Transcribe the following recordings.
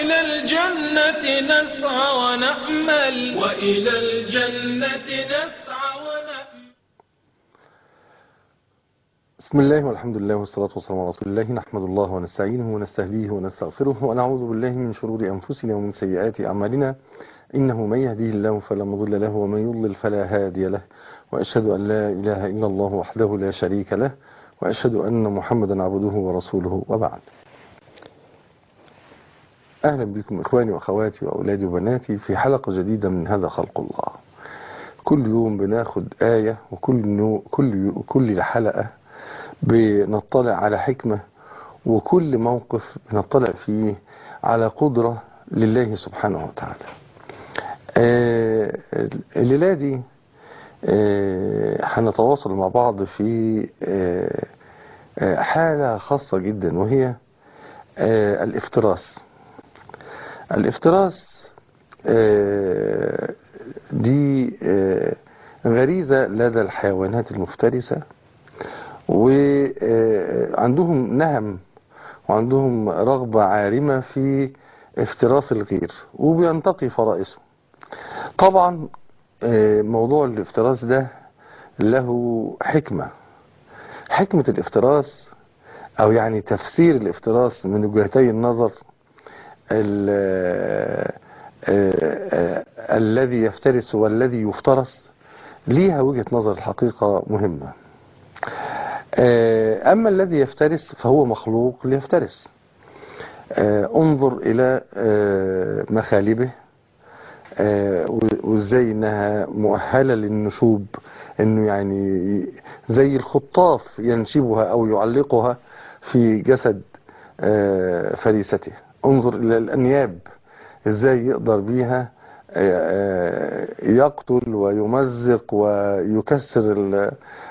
وإلى الجنة نسعى ونأمل وإلى الجنة نسعى ونأمل بسم الله والحمد لله والصلاة والسلام على رسول الله نحمد الله ونستعينه ونستهديه ونستغفره ونعوذ بالله من شرور أنفسنا ومن سيئات أعمالنا إنه من يهديه الله فلا مضل له ومن يضلل فلا هادي له وأشهد أن لا إله إلا الله وحده لا شريك له وأشهد أن محمدا عبده ورسوله وبعد أهلا بكم إخواني وأخواتي وأولادي وبناتي في حلقة جديدة من هذا خلق الله كل يوم بناخد آية وكل نو كل كل حلقة بنطلع على حكمة وكل موقف بنطلع فيه على قدرة لله سبحانه وتعالى آه الليلة دي آه هنتواصل مع بعض في آه آه حالة خاصة جدا وهي آه الافتراس الافتراس آه دي آه غريزة لدى الحيوانات المفترسة وعندهم نهم وعندهم رغبة عارمة في افتراس الغير وبينتقي فرائسه طبعا موضوع الافتراس ده له حكمة حكمة الافتراس او يعني تفسير الافتراس من وجهتي النظر الذي يفترس والذي يفترس ليها وجهة نظر الحقيقة مهمة أما الذي يفترس فهو مخلوق ليفترس انظر إلى مخالبه وازاي انها مؤهلة للنشوب انه يعني زي الخطاف ينشبها او يعلقها في جسد فريسته انظر الى الانياب ازاي يقدر بيها يقتل ويمزق ويكسر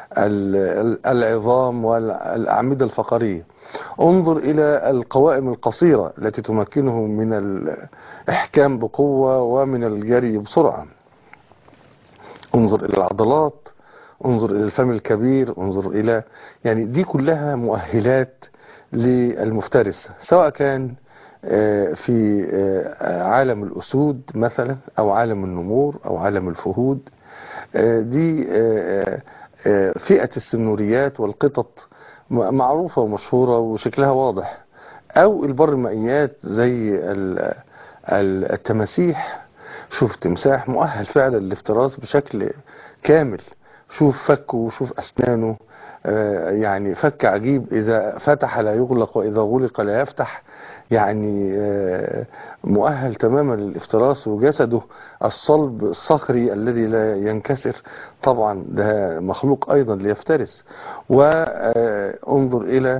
العظام والأعمدة الفقرية انظر إلى القوائم القصيرة التي تمكنه من الإحكام بقوة ومن الجري بسرعة انظر إلى العضلات انظر إلى الفم الكبير انظر إلى يعني دي كلها مؤهلات للمفترس سواء كان في عالم الأسود مثلا أو عالم النمور أو عالم الفهود دي فئة السنوريات والقطط معروفة ومشهورة وشكلها واضح أو البرمائيات زي التماسيح شوف تمساح مؤهل فعلا للافتراس بشكل كامل شوف فكه وشوف أسنانه يعني فك عجيب إذا فتح لا يغلق وإذا غلق لا يفتح يعني مؤهل تماما للافتراس وجسده الصلب الصخري الذي لا ينكسر طبعا ده مخلوق أيضا ليفترس وانظر إلى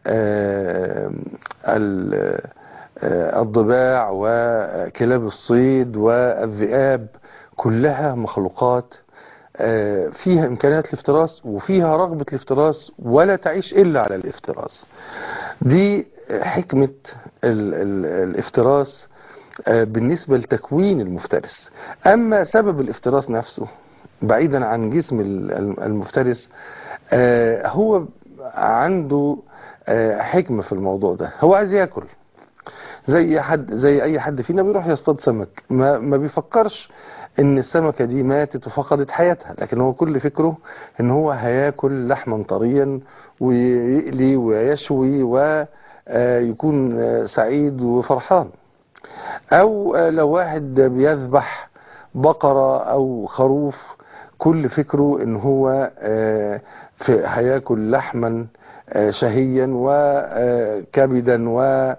الضباع وكلاب الصيد والذئاب كلها مخلوقات فيها إمكانيات الافتراس وفيها رغبة الافتراس ولا تعيش إلا على الافتراس دي حكمة ال ال الافتراس بالنسبة لتكوين المفترس أما سبب الافتراس نفسه بعيدا عن جسم المفترس هو عنده حكمة في الموضوع ده هو عايز ياكل زي حد زي اي حد فينا بيروح يصطاد سمك ما ما بيفكرش ان السمكة دي ماتت وفقدت حياتها لكن هو كل فكره ان هو هياكل لحما طريا ويقلي ويشوي ويكون سعيد وفرحان او لو واحد بيذبح بقرة او خروف كل فكره ان هو هياكل لحما شهيا وكبدا و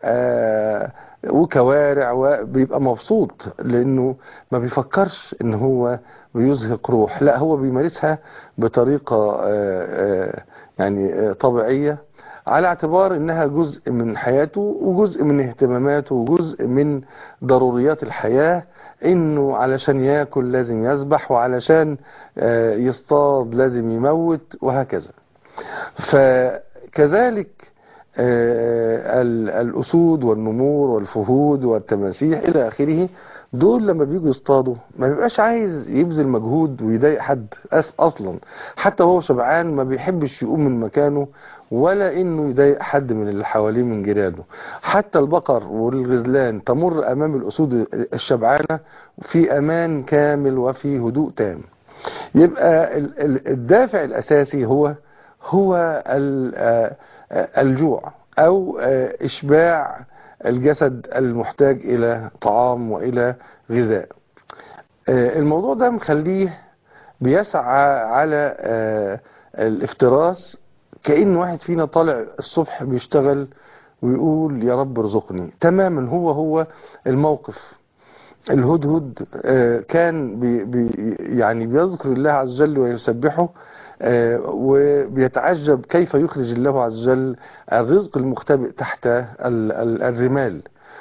وكوارع وبيبقى مبسوط لانه ما بيفكرش ان هو بيزهق روح لا هو بيمارسها بطريقة يعني طبيعية على اعتبار انها جزء من حياته وجزء من اهتماماته وجزء من ضروريات الحياة انه علشان ياكل لازم يذبح وعلشان يصطاد لازم يموت وهكذا فكذلك آه، ال- الأسود والنمور والفهود والتماسيح إلى آخره دول لما بيجوا يصطادوا ما بيبقاش عايز يبذل مجهود ويضايق حد أس- أصلا حتى وهو شبعان ما بيحبش يقوم من مكانه ولا إنه يضايق حد من اللي حواليه من جيرانه حتى البقر والغزلان تمر أمام الأسود الشبعانة في أمان كامل وفي هدوء تام يبقى ال- ال- الدافع الأساسي هو هو ال- آه، آه، الجوع أو آه، إشباع الجسد المحتاج إلى طعام وإلى غذاء آه، الموضوع ده مخليه بيسعى على آه، الافتراس كأن واحد فينا طالع الصبح بيشتغل ويقول يا رب ارزقني تماما هو هو الموقف الهدهد آه، كان بي بي يعني بيذكر الله عز وجل ويسبحه آه، وبيتعجب كيف يخرج الله عز وجل الرزق المختبئ تحت ال- ال- الرمال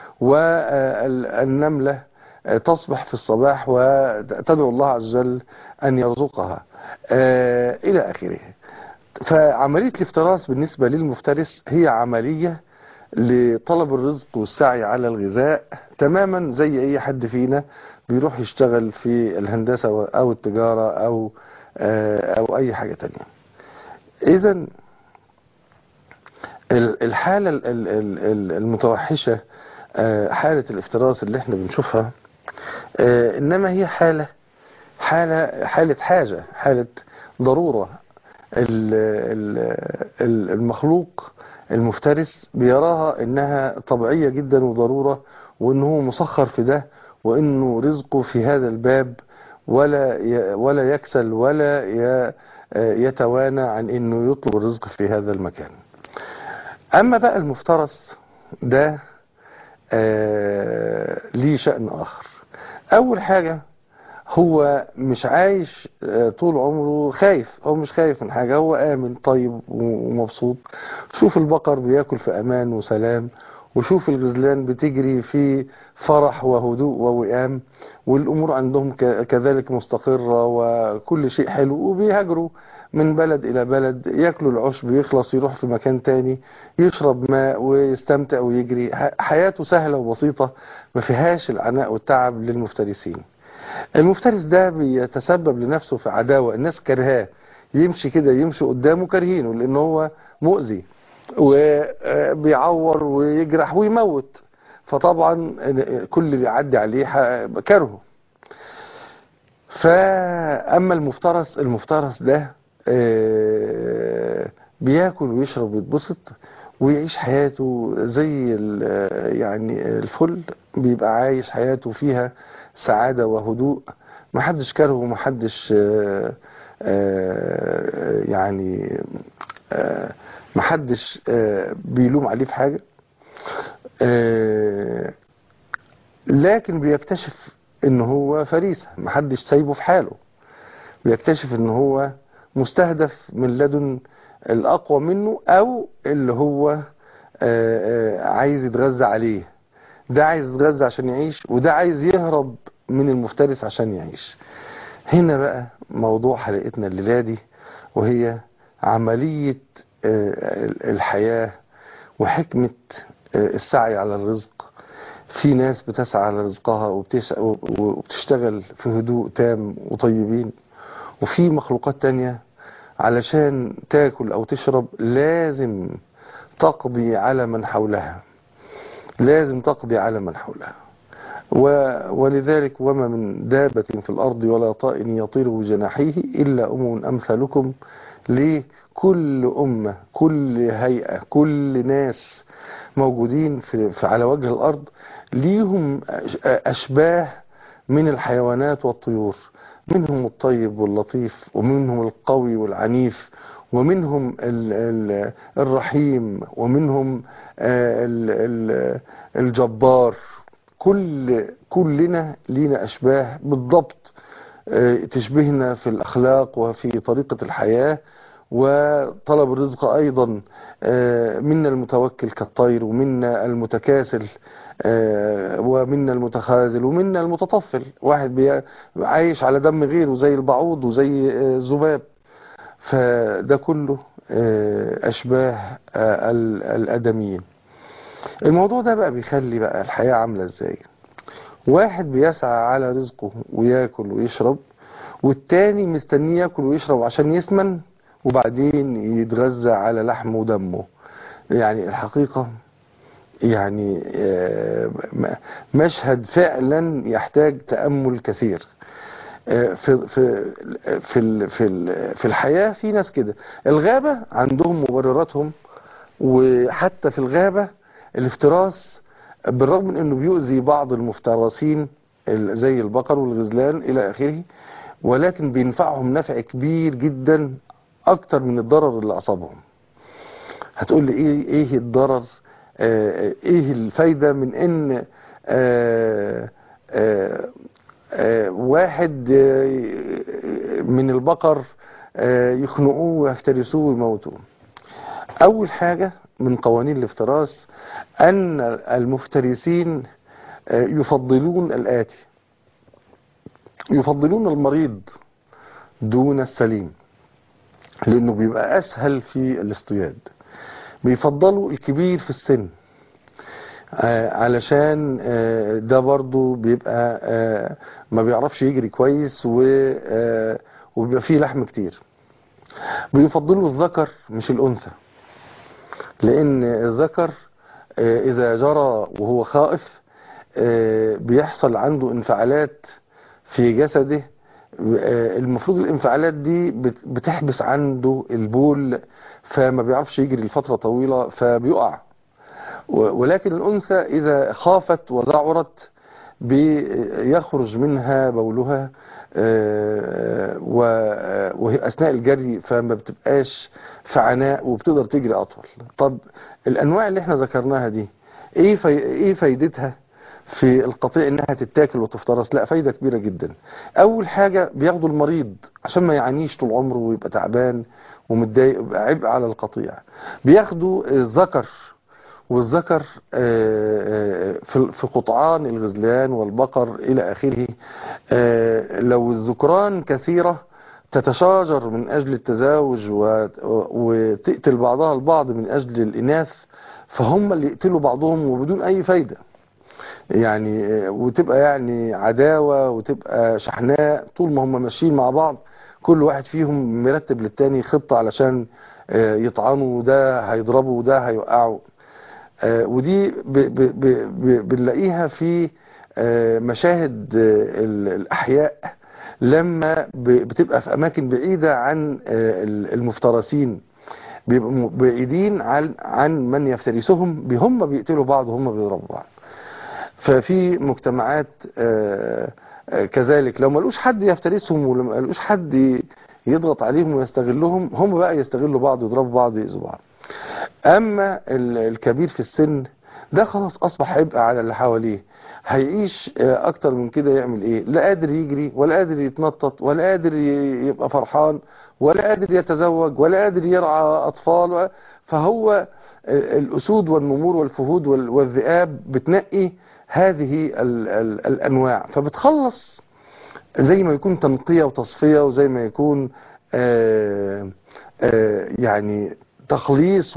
والنملة تصبح في الصباح وتدعو الله عز وجل أن يرزقها آه، إلى آخره فعملية الافتراس بالنسبة للمفترس هي عملية لطلب الرزق والسعي على الغذاء تماما زي اي حد فينا بيروح يشتغل في الهندسة او التجارة او آه، او اي حاجة تانية اذا ال- الحالة ال- ال- ال- المتوحشة آه، حالة الافتراس اللي احنا بنشوفها آه، انما هي حالة حالة حالة حاجة حالة ضرورة ال- ال- ال- المخلوق المفترس بيراها انها طبيعية جدا وضرورة وانه مسخر في ده وانه رزقه في هذا الباب ولا ي- ولا يكسل ولا ي- يتوانى عن انه يطلب الرزق في هذا المكان اما بقى المفترس ده آه، ليه شأن اخر اول حاجة هو مش عايش آه، طول عمره خايف هو مش خايف من حاجة هو آمن طيب ومبسوط شوف البقر بياكل في أمان وسلام وشوف الغزلان بتجري في فرح وهدوء ووئام والأمور عندهم ك- كذلك مستقرة وكل شيء حلو وبيهاجروا من بلد إلى بلد ياكلوا العشب يخلص يروح في مكان تاني يشرب ماء ويستمتع ويجري ح- حياته سهلة وبسيطة ما فيهاش العناء والتعب للمفترسين المفترس ده بيتسبب لنفسه في عداوة الناس كرهاه يمشي كده يمشي قدامه كارهينه لأن هو مؤذي وبيعور ويجرح ويموت فطبعا كل اللي يعدي عليه ح- كرهه فأما المفترس المفترس ده آه، بياكل ويشرب ويتبسط ويعيش حياته زي ال- يعني الفل بيبقى عايش حياته فيها سعادة وهدوء محدش كرهه ومحدش آه، آه، يعني آه، محدش آه، بيلوم عليه في حاجة آه، لكن بيكتشف ان هو فريسة محدش سايبه في حاله بيكتشف ان هو مستهدف من لدن الاقوى منه او اللي هو آه، آه، عايز يتغذى عليه ده عايز يتغذى عشان يعيش وده عايز يهرب من المفترس عشان يعيش هنا بقى موضوع حلقتنا الليلة دي وهي عملية آه، الحياة وحكمة آه، السعي على الرزق في ناس بتسعى على رزقها وبتش- وبتشتغل في هدوء تام وطيبين وفي مخلوقات تانية علشان تاكل او تشرب لازم تقضي على من حولها لازم تقضي على من حولها و... ولذلك وما من دابة في الأرض ولا طائر يطير بجناحيه إلا أمم أمثالكم ليه كل أمة كل هيئة كل ناس موجودين في, في على وجه الأرض ليهم أش- أشباه من الحيوانات والطيور منهم الطيب واللطيف ومنهم القوي والعنيف ومنهم ال ال الرحيم ومنهم آه، ال ال الجبار كل كلنا لينا أشباه بالضبط آه، تشبهنا في الأخلاق وفي طريقة الحياة وطلب الرزق أيضا آه، منا المتوكل كالطير ومنا المتكاسل آه، ومنا المتخاذل ومنا المتطفل واحد بي- عايش على دم غيره زي البعوض وزي آه، الذباب فده كله آه، أشباه آه، ال- الآدميين الموضوع ده بقى بيخلي بقى الحياة عاملة ازاي واحد بيسعى على رزقه وياكل ويشرب والتاني مستنيه ياكل ويشرب عشان يسمن وبعدين يتغذى على لحمه ودمه يعني الحقيقة يعني آه، م- مشهد فعلا يحتاج تأمل كثير آه، في في في ال- في ال- في الحياة في ناس كده الغابة عندهم مبرراتهم وحتى في الغابة الافتراس بالرغم من انه بيؤذي بعض المفترسين ال- زي البقر والغزلان الى اخره ولكن بينفعهم نفع كبير جدا اكتر من الضرر اللي اصابهم هتقول لي ايه ايه الضرر آه، ايه الفايدة من ان آه، آه، آه، واحد آه، من البقر آه، يخنقوه ويفترسوه ويموتوه اول حاجة من قوانين الافتراس ان المفترسين آه، يفضلون الاتي يفضلون المريض دون السليم لانه بيبقى اسهل في الاصطياد بيفضلوا الكبير في السن آه، علشان آه، ده برضو بيبقى آه، ما بيعرفش يجري كويس و آه، وبيبقى فيه لحم كتير بيفضلوا الذكر مش الأنثى لأن الذكر آه، إذا جرى وهو خائف آه، بيحصل عنده انفعالات في جسده آه، المفروض الانفعالات دي بت- بتحبس عنده البول فما بيعرفش يجري لفترة طويلة فبيقع و- ولكن الأنثى إذا خافت وذعرت بيخرج منها بولها آه، و- وهي أثناء الجري فما بتبقاش في عناء وبتقدر تجري أطول طب الأنواع اللي احنا ذكرناها دي ايه في ايه فايدتها في القطيع انها تتاكل وتفترس لا فايدة كبيرة جدا اول حاجة بياخدوا المريض عشان ما يعانيش طول عمره ويبقى تعبان ومتضايق ويبقى عبء على القطيع بياخدوا الذكر والذكر آه، آه، في في قطعان الغزلان والبقر إلى آخره آه، لو الذكران كثيرة تتشاجر من أجل التزاوج و- وتقتل بعضها البعض من أجل الإناث فهم اللي يقتلوا بعضهم وبدون أي فايدة يعني آه، وتبقى يعني عداوة وتبقى شحناء طول ما هم ماشيين مع بعض كل واحد فيهم مرتب للتاني خطة علشان آه، يطعنوا ده هيضربه وده هيوقعه آه، ودي ب- ب- ب- ب- بنلاقيها في آه، مشاهد آه، ال- الأحياء لما ب- بتبقى في أماكن بعيدة عن آه، ال- المفترسين بيبقوا م- بعيدين عن عن من يفترسهم بي- هم بيقتلوا بعض وهم بيضربوا بعض ففي مجتمعات آه، آه، كذلك لو ما لقوش حد يفترسهم ولو ما لقوش حد ي- يضغط عليهم ويستغلهم هم بقى يستغلوا بعض يضربوا بعض يأذوا بعض اما ال- الكبير في السن ده خلاص اصبح عبء على اللي حواليه هيعيش آه، اكتر من كده يعمل ايه لا قادر يجري ولا قادر يتنطط ولا قادر ي- يبقى فرحان ولا قادر يتزوج ولا قادر يرعى اطفال و- فهو آه، الاسود والنمور والفهود وال- والذئاب بتنقي هذه ال ال الانواع فبتخلص زي ما يكون تنقية وتصفية وزي ما يكون آه، آه، يعني تخليص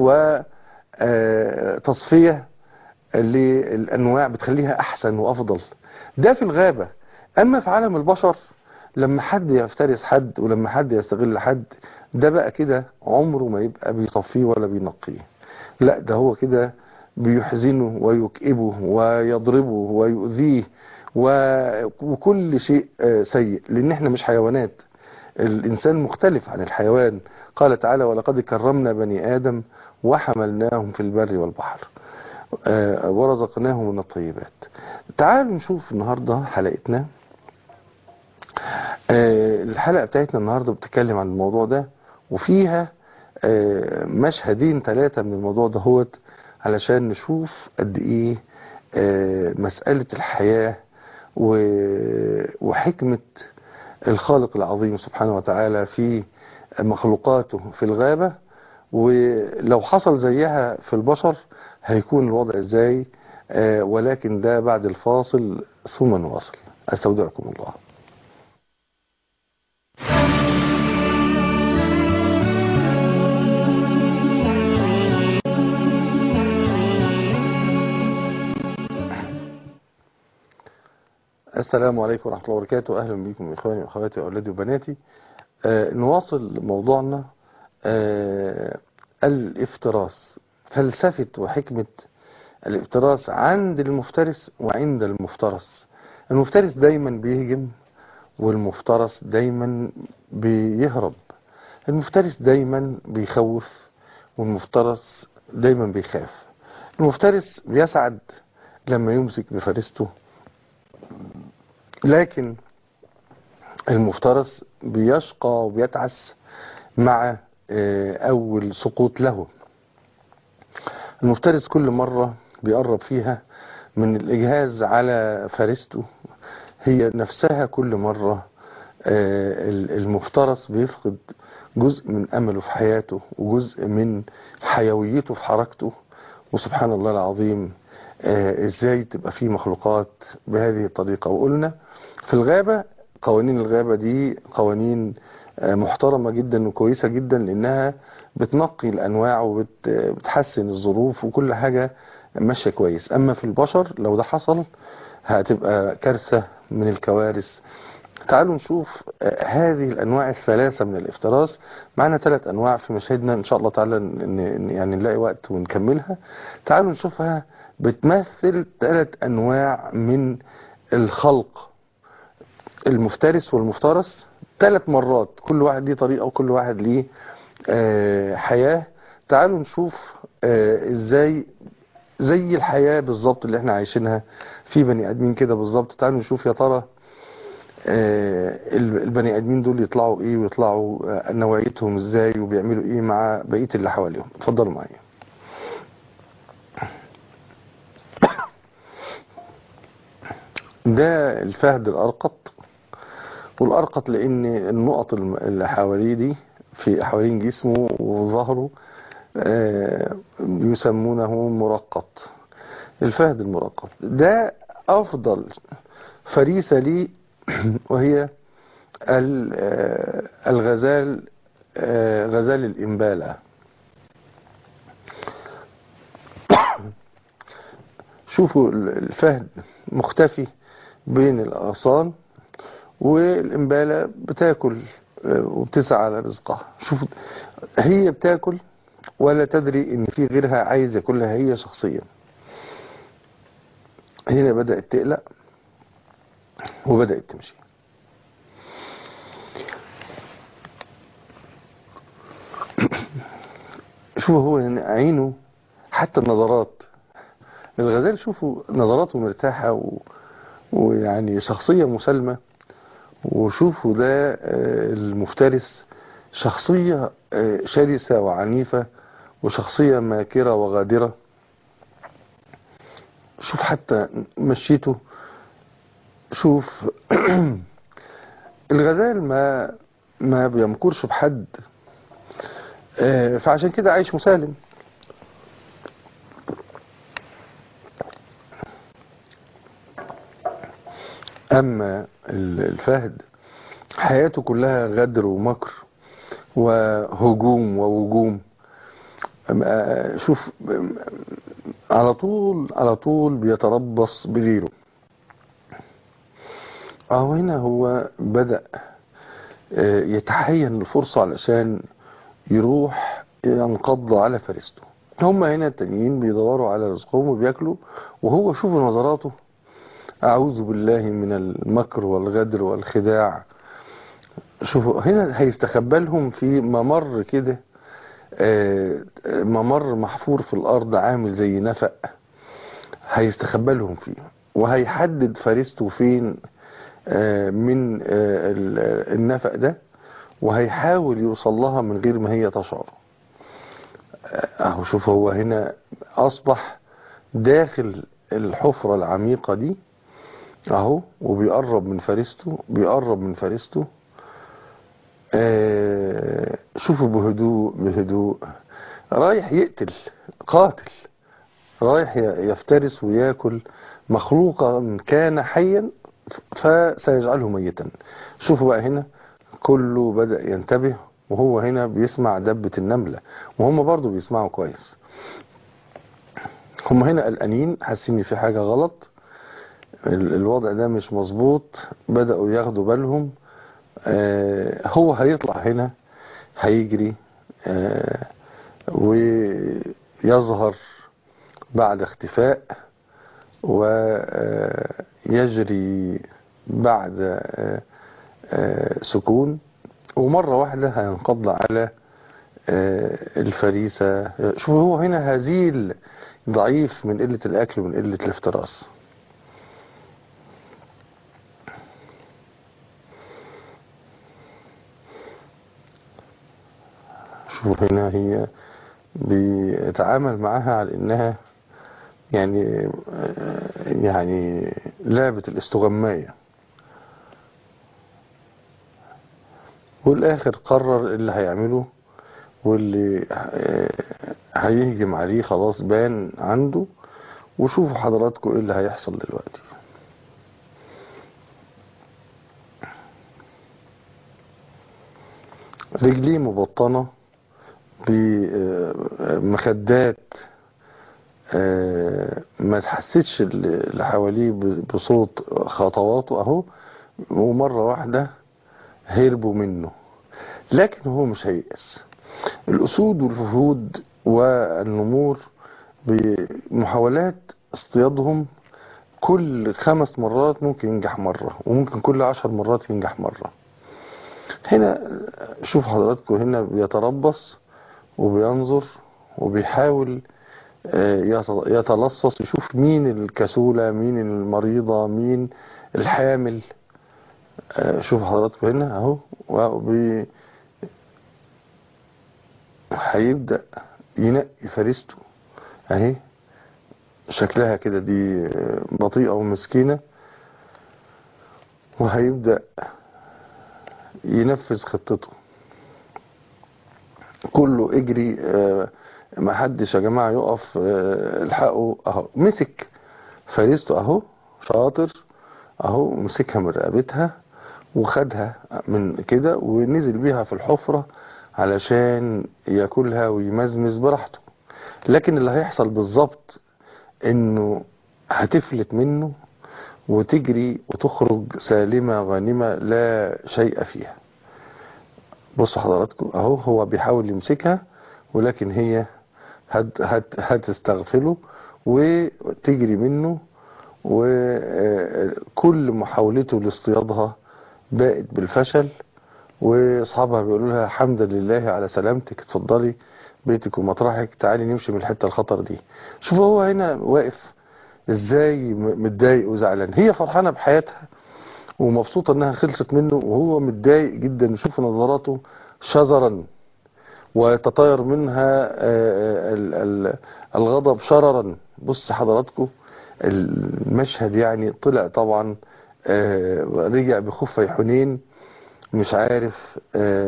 وتصفية للأنواع بتخليها أحسن وأفضل ده في الغابة أما في عالم البشر لما حد يفترس حد ولما حد يستغل حد ده بقى كده عمره ما يبقى بيصفيه ولا بينقيه لا ده هو كده بيحزنه ويكئبه ويضربه ويؤذيه و- وكل شيء آه، سيء لأن احنا مش حيوانات الإنسان مختلف عن الحيوان قال تعالى ولقد كرمنا بني آدم وحملناهم في البر والبحر آه، ورزقناهم من الطيبات تعالوا نشوف النهاردة حلقتنا آه، الحلقة بتاعتنا النهاردة بتتكلم عن الموضوع ده وفيها آه، مشهدين ثلاثة من الموضوع ده هوت علشان نشوف قد ايه آه، مسألة الحياة و- وحكمة الخالق العظيم سبحانه وتعالى في مخلوقاته في الغابة ولو حصل زيها في البشر هيكون الوضع ازاي آه، ولكن ده بعد الفاصل ثم نواصل استودعكم الله السلام عليكم ورحمة الله وبركاته أهلا بكم إخواني وأخواتي وأولادي وبناتي آه نواصل موضوعنا آه الافتراس فلسفة وحكمة الافتراس عند المفترس وعند المفترس المفترس دايما بيهجم والمفترس دايما بيهرب المفترس دايما بيخوف والمفترس دايما بيخاف المفترس بيسعد لما يمسك بفريسته لكن المفترس بيشقى وبيتعس مع أول سقوط له المفترس كل مرة بيقرب فيها من الإجهاز على فريسته هي نفسها كل مرة المفترس بيفقد جزء من أمله في حياته وجزء من حيويته في حركته وسبحان الله العظيم ازاي تبقى في مخلوقات بهذه الطريقة وقلنا في الغابة قوانين الغابة دي قوانين محترمة جدا وكويسة جدا لانها بتنقي الانواع وبتحسن الظروف وكل حاجة ماشية كويس اما في البشر لو ده حصل هتبقى كارثة من الكوارث تعالوا نشوف هذه الانواع الثلاثة من الافتراس معنا ثلاث انواع في مشاهدنا ان شاء الله تعالى يعني نلاقي وقت ونكملها تعالوا نشوفها بتمثل ثلاث انواع من الخلق المفترس والمفترس ثلاث مرات كل واحد ليه طريقة وكل واحد ليه آه حياة تعالوا نشوف آه ازاي زي الحياة بالظبط اللي احنا عايشينها في بني ادمين كده بالظبط تعالوا نشوف يا ترى آه البني ادمين دول يطلعوا ايه ويطلعوا نوعيتهم ازاي وبيعملوا ايه مع بقية اللي حواليهم اتفضلوا معايا ده الفهد الأرقط والأرقط لأن النقط اللي حواليه دي في حوالين جسمه وظهره يسمونه مرقط الفهد المرقط ده أفضل فريسة لي وهي الغزال غزال الإنبالة شوفوا الفهد مختفي بين الأغصان والإنبالة بتاكل وبتسعى على رزقها شوف هي بتاكل ولا تدري ان في غيرها عايز ياكلها هي شخصيا هنا بدأت تقلق وبدأت تمشي شوفوا هو هنا عينه حتى النظرات الغزال شوفوا نظراته مرتاحة و... ويعني شخصية مسالمة وشوفوا ده المفترس شخصية شرسة وعنيفة وشخصية ماكرة وغادرة شوف حتى مشيته شوف الغزال ما ما بيمكرش بحد فعشان كده عايش مسالم أما الفهد حياته كلها غدر ومكر وهجوم ووجوم شوف على طول على طول بيتربص بغيره اهو هنا هو بدأ يتحين الفرصة علشان يروح ينقض على فريسته هم هنا التانيين بيدوروا على رزقهم وبياكلوا وهو شوفوا نظراته أعوذ بالله من المكر والغدر والخداع شوفوا هنا هيستخبى لهم في ممر كده ممر محفور في الأرض عامل زي نفق هيستخبى لهم فيه وهيحدد فريسته فين من النفق ده وهيحاول يوصل لها من غير ما هي تشعر اهو شوف هو هنا اصبح داخل الحفرة العميقة دي اهو وبيقرب من فريسته بيقرب من فريسته آه شوفوا بهدوء بهدوء رايح يقتل قاتل رايح يفترس وياكل مخلوقا كان حيا فسيجعله ميتا شوفوا بقى هنا كله بدأ ينتبه وهو هنا بيسمع دبة النملة وهم برضو بيسمعوا كويس هم هنا قلقانين حاسين في حاجة غلط ال- الوضع ده مش مظبوط بدأوا ياخدوا بالهم آه، هو هيطلع هنا هيجري آه، ويظهر بعد اختفاء ويجري بعد آه، آه، سكون ومرة واحدة هينقض على آه، الفريسة شوف هو هنا هزيل ضعيف من قلة الأكل ومن قلة الافتراس شوف هنا هي بيتعامل معاها على انها يعني يعني لعبة الاستغماية والاخر قرر اللي هيعمله واللي هيهجم عليه خلاص بان عنده وشوفوا حضراتكم ايه اللي هيحصل دلوقتي رجليه مبطنة بمخدات ما تحسسش اللي حواليه بصوت خطواته اهو ومرة واحدة هربوا منه لكن هو مش هيأس الأسود والفهود والنمور بمحاولات اصطيادهم كل خمس مرات ممكن ينجح مرة وممكن كل عشر مرات ينجح مرة هنا شوف حضراتكم هنا بيتربص وبينظر وبيحاول يتلصص يشوف مين الكسولة مين المريضة مين الحامل شوف حضراتكم هنا اهو وبي هيبدأ ينقي فريسته اهي شكلها كده دي بطيئة ومسكينة وهيبدأ ينفذ خطته كله اجري ما حدش يا جماعة يقف الحقه اهو مسك فريسته اهو شاطر اهو مسكها من رقبتها وخدها من كده ونزل بيها في الحفرة علشان ياكلها ويمزمز براحته لكن اللي هيحصل بالظبط انه هتفلت منه وتجري وتخرج سالمة غانمة لا شيء فيها بصوا حضراتكم اهو هو بيحاول يمسكها ولكن هي هت هت هتستغفله وتجري منه وكل محاولته لاصطيادها باءت بالفشل واصحابها بيقولوا لها حمدا لله على سلامتك اتفضلي بيتك ومطرحك تعالي نمشي من الحته الخطر دي شوف هو هنا واقف ازاي متضايق وزعلان هي فرحانه بحياتها ومبسوطه انها خلصت منه وهو متضايق جدا شوف نظراته شذرا ويتطاير منها الغضب شررا بص حضراتكم المشهد يعني طلع طبعا رجع بخفي حنين مش عارف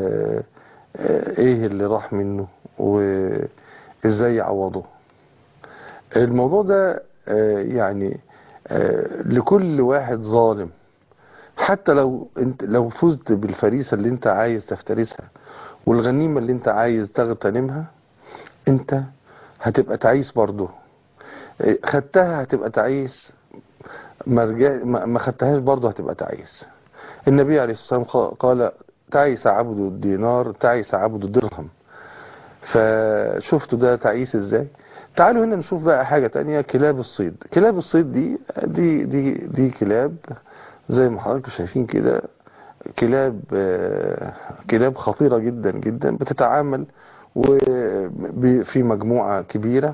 ايه اللي راح منه وازاي يعوضه الموضوع ده يعني لكل واحد ظالم حتى لو انت لو فزت بالفريسة اللي انت عايز تفترسها والغنيمة اللي انت عايز تغتنمها انت هتبقى تعيس برضه خدتها هتبقى تعيس ما رجع ما خدتهاش برضه هتبقى تعيس النبي عليه الصلاة والسلام قال تعيس عبد الدينار تعيس عبد الدرهم فشفتوا ده تعيس ازاي تعالوا هنا نشوف بقى حاجة تانية كلاب الصيد كلاب الصيد دي دي دي دي كلاب زي ما حضراتكم شايفين كده كلاب كلاب خطيرة جدا جدا بتتعامل في مجموعة كبيرة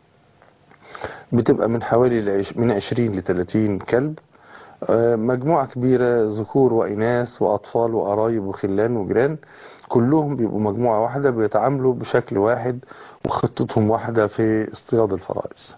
بتبقى من حوالي من 20 ل 30 كلب مجموعة كبيرة ذكور وإناث وأطفال وقرايب وخلان وجيران كلهم بيبقوا مجموعة واحدة بيتعاملوا بشكل واحد وخطتهم واحدة في اصطياد الفرائس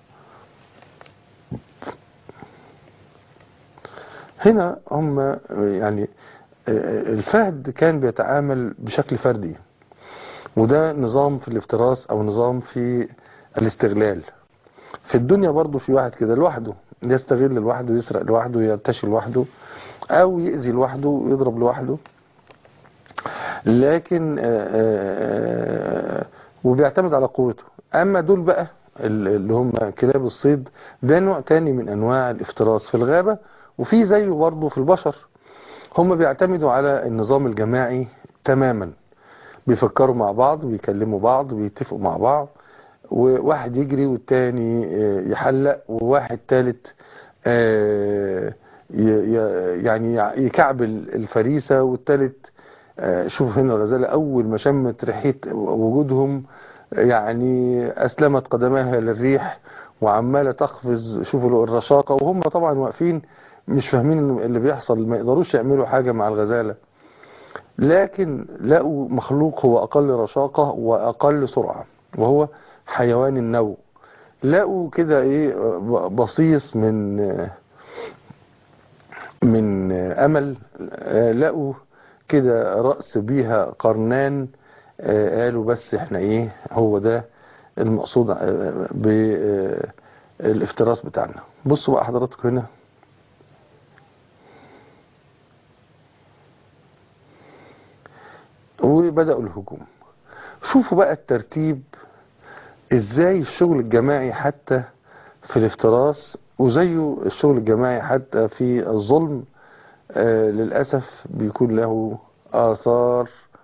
هنا هم يعني الفهد كان بيتعامل بشكل فردي وده نظام في الافتراس او نظام في الاستغلال في الدنيا برضو في واحد كده لوحده يستغل لوحده يسرق لوحده يرتشي لوحده او يأذي لوحده ويضرب لوحده لكن وبيعتمد على قوته اما دول بقى ال- اللي هم كلاب الصيد ده نوع تاني من انواع الافتراس في الغابة وفي زيه برضه في البشر هم بيعتمدوا على النظام الجماعي تماما بيفكروا مع بعض بيكلموا بعض بيتفقوا مع بعض وواحد يجري والتاني آه، يحلق وواحد تالت آه، ي- ي- يعني يكعبل الفريسة والتالت آه، شوف هنا الغزالة أول ما شمت ريحة وجودهم يعني أسلمت قدماها للريح وعمالة تقفز شوفوا الرشاقة وهم طبعا واقفين مش فاهمين اللي بيحصل ما يقدروش يعملوا حاجة مع الغزالة لكن لقوا مخلوق هو أقل رشاقة وأقل سرعة وهو حيوان النو لقوا كده ايه بصيص من من امل لقوا كده رأس بيها قرنان قالوا بس احنا ايه هو ده المقصود بالافتراس بتاعنا بصوا بقى حضراتكم هنا وبدأوا الهجوم شوفوا بقى الترتيب ازاي الشغل الجماعي حتى في الافتراس وزيه الشغل الجماعي حتى في الظلم آه للأسف بيكون له آثار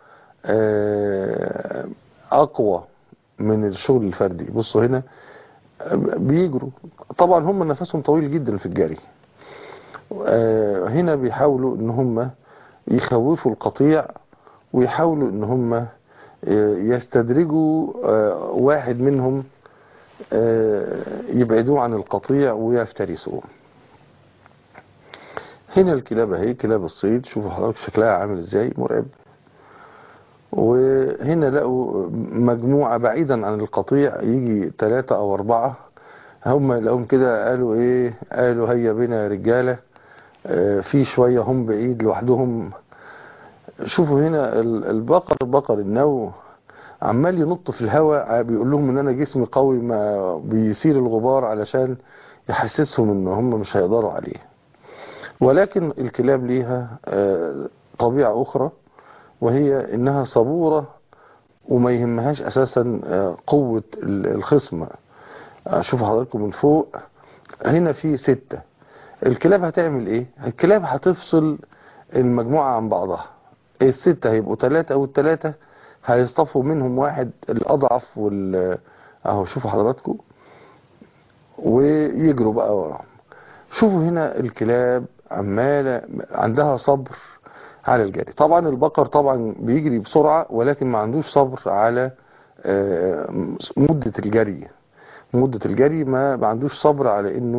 آه أقوى من الشغل الفردي بصوا هنا آه، بيجروا طبعا هم نفسهم طويل جدا في الجري آه هنا بيحاولوا ان هم يخوفوا القطيع ويحاولوا ان هم يستدرجوا آه، واحد منهم آه، يبعدوه عن القطيع ويفترسوه هنا الكلاب اهي كلاب الصيد شوفوا حضرتك شكلها عامل ازاي مرعب وهنا لقوا مجموعة بعيدا عن القطيع يجي ثلاثة او اربعة هم لقوهم كده قالوا ايه قالوا هيا بنا يا رجالة آه، في شوية هم بعيد لوحدهم شوفوا هنا ال- البقر بقر النو عمال ينط في الهواء بيقول لهم ان انا جسمي قوي ما بيثير الغبار علشان يحسسهم ان هم مش هيقدروا عليه ولكن الكلاب ليها آه، طبيعة اخرى وهي انها صبورة وما يهمهاش اساسا آه، قوة ال- الخصم آه، شوفوا حضراتكم من فوق هنا في ستة الكلاب هتعمل ايه الكلاب هتفصل المجموعة عن بعضها الستة هيبقوا ثلاثة والثلاثة هيصطفوا منهم واحد الأضعف وال أهو شوفوا حضراتكم ويجروا بقى وراهم شوفوا هنا الكلاب عمالة عندها صبر على الجري طبعا البقر طبعا بيجري بسرعة ولكن ما عندوش صبر على آه، مدة الجري مدة الجري ما ما عندوش صبر على انه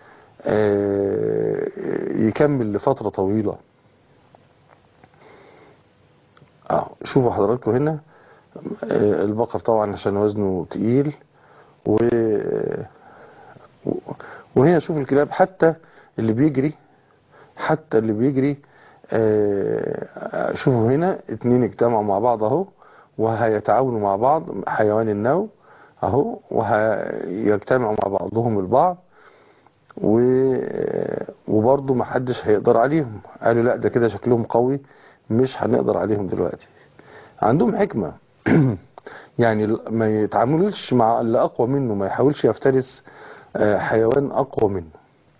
آه، يكمل لفترة طويلة اه شوفوا حضراتكم هنا آه، البقر طبعا عشان وزنه تقيل و وهنا شوفوا الكلاب حتى اللي بيجري حتى اللي بيجري آه، شوفوا هنا اتنين اجتمعوا مع بعض اهو وهيتعاونوا مع بعض حيوان النو اهو وهيجتمعوا مع بعضهم البعض و... وبرضه ما حدش هيقدر عليهم قالوا لا ده كده شكلهم قوي مش هنقدر عليهم دلوقتي عندهم حكمة يعني ما يتعاملوش مع اللي اقوى منه ما يحاولش يفترس آه، حيوان اقوى منه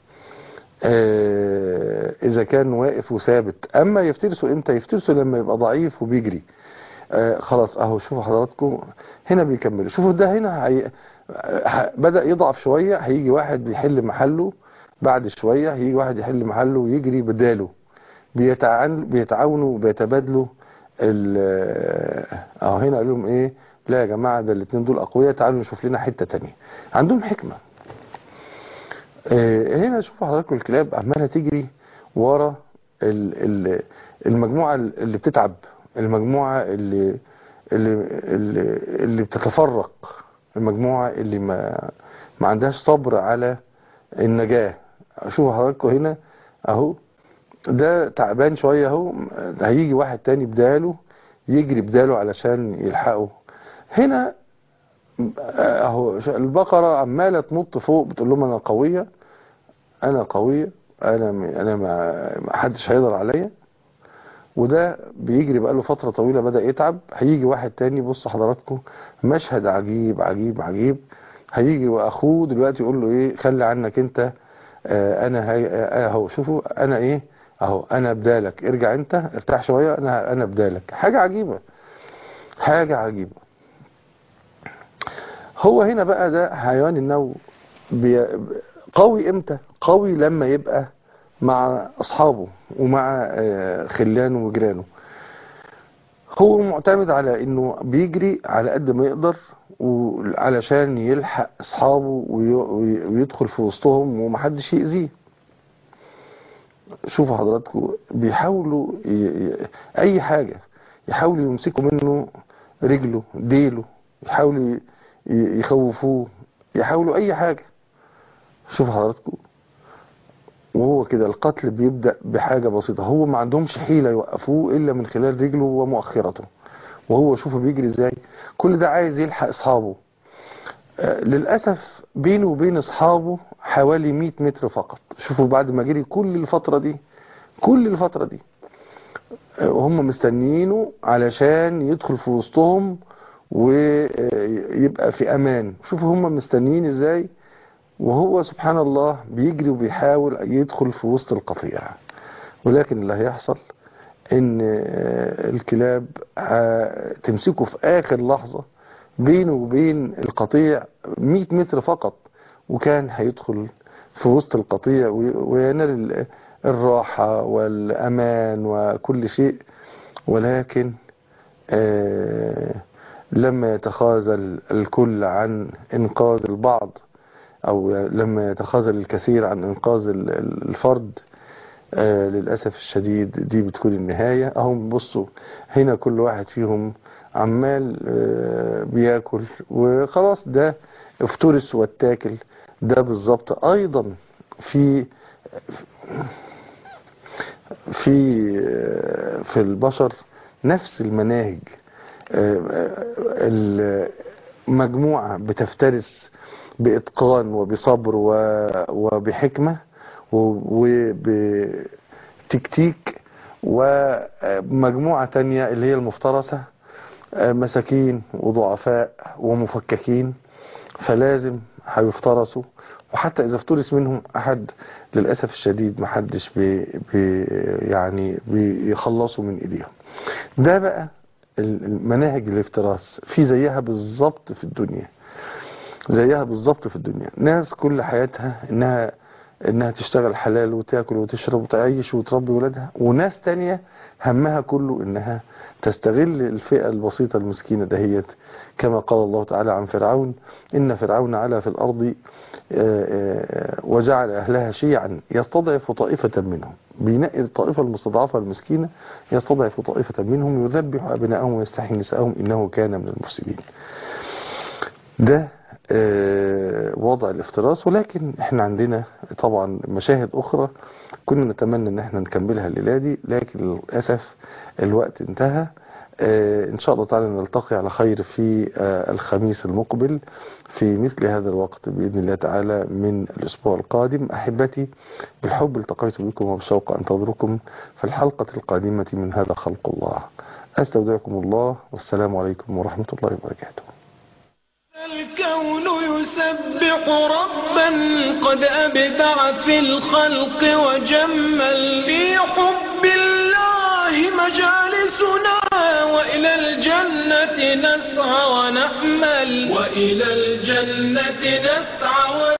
آه، اذا كان واقف وثابت اما يفترسوا امتى يفترسوا لما يبقى ضعيف وبيجري آه، خلاص اهو شوفوا حضراتكم هنا بيكملوا شوفوا ده هنا هي... ه- بدأ يضعف شوية هيجي واحد بيحل محله بعد شوية هيجي واحد يحل محله ويجري بداله بيتعاون بيتعاونوا وبيتبادلوا ال- اهو هنا قال لهم ايه لا يا جماعة ده الاتنين دول اقوياء تعالوا نشوف لنا حتة تانية عندهم حكمة آه، هنا شوفوا حضراتكم الكلاب عمالة تجري ورا ال- ال- المجموعة اللي بتتعب المجموعة اللي اللي اللي, اللي بتتفرق المجموعة اللي ما ما عندهاش صبر على النجاة شوفوا حضراتكم هنا اهو ده تعبان شوية اهو ده هيجي واحد تاني بداله يجري بداله علشان يلحقه هنا اهو البقرة عمالة تنط فوق بتقول لهم انا قوية انا قوية انا م- انا ما ما حدش هيقدر عليا وده بيجري بقاله فترة طويلة بدأ يتعب هيجي واحد تاني بص حضراتكم مشهد عجيب عجيب عجيب هيجي واخوه دلوقتي يقول له ايه خلي عنك انت آه انا هي آه اهو شوفوا انا ايه اهو انا بدالك ارجع انت ارتاح شويه انا انا بدالك حاجه عجيبه حاجه عجيبه هو هنا بقى ده حيوان النو بي... قوي امتى قوي لما يبقى مع اصحابه ومع آه، خلانه وجيرانه هو معتمد على انه بيجري على قد ما يقدر وعلشان يلحق اصحابه وي- وي- ويدخل في وسطهم ومحدش يأذيه شوفوا حضراتكم بيحاولوا ي... ي... اي حاجة يحاولوا يمسكوا منه رجله ديله يحاولوا ي... ي- يخوفوه يحاولوا اي حاجة شوفوا حضراتكم وهو كده القتل بيبدأ بحاجة بسيطة هو ما عندهمش حيلة يوقفوه إلا من خلال رجله ومؤخرته وهو شوفوا بيجري ازاي كل ده عايز يلحق اصحابه آه، للأسف بينه وبين اصحابه حوالي 100 متر فقط شوفوا بعد ما جري كل الفترة دي كل الفترة دي آه، وهم مستنيينه علشان يدخل في وسطهم ويبقى في امان شوفوا هم مستنيين ازاي وهو سبحان الله بيجري وبيحاول يدخل في وسط القطيع ولكن اللي هيحصل ان آه، الكلاب هتمسكه في اخر لحظة بينه وبين القطيع 100 متر فقط وكان هيدخل في وسط القطيع وي- وينال ال- الراحة والامان وكل شيء ولكن آه، لما يتخاذل الكل عن انقاذ البعض او لما يتخاذل الكثير عن انقاذ ال- ال- الفرد آه للأسف الشديد دي بتكون النهاية اهم بصوا هنا كل واحد فيهم عمال آه بياكل وخلاص ده افترس واتاكل ده بالظبط ايضا في في آه في البشر نفس المناهج آه، آه، المجموعة بتفترس بإتقان وبصبر و- وبحكمة وبتكتيك ومجموعة تانية اللي هي المفترسة آه، مساكين وضعفاء ومفككين فلازم هيفترسوا وحتى إذا افترس منهم أحد للأسف الشديد محدش بي بي يعني بيخلصوا من إيديهم ده بقى المناهج الافتراس في زيها بالظبط في الدنيا زيها بالظبط في الدنيا ناس كل حياتها انها انها تشتغل حلال وتاكل وتشرب وتعيش وتربي ولادها وناس تانية همها كله انها تستغل الفئة البسيطة المسكينة دهيت كما قال الله تعالى عن فرعون ان فرعون علا في الارض آه، آه، وجعل اهلها شيعا يستضعف طائفة منهم بينقي الطائفة المستضعفة المسكينة يستضعف طائفة منهم يذبح ابنائهم ويستحيي نساءهم انه كان من المفسدين ده آه، وضع الافتراس ولكن احنا عندنا طبعا مشاهد اخرى كنا نتمنى ان احنا نكملها الليله دي لكن للاسف الوقت انتهى آه، ان شاء الله تعالى نلتقي على خير في آه، الخميس المقبل في مثل هذا الوقت باذن الله تعالى من الاسبوع القادم احبتي بالحب التقيت بكم وبالشوق انتظركم في الحلقه القادمه من هذا خلق الله استودعكم الله والسلام عليكم ورحمه الله وبركاته الكون يسبح ربا قد أبدع في الخلق وجمل في حب الله مجالسنا وإلى الجنة نسعى ونأمل وإلى الجنة نسعى ونأمل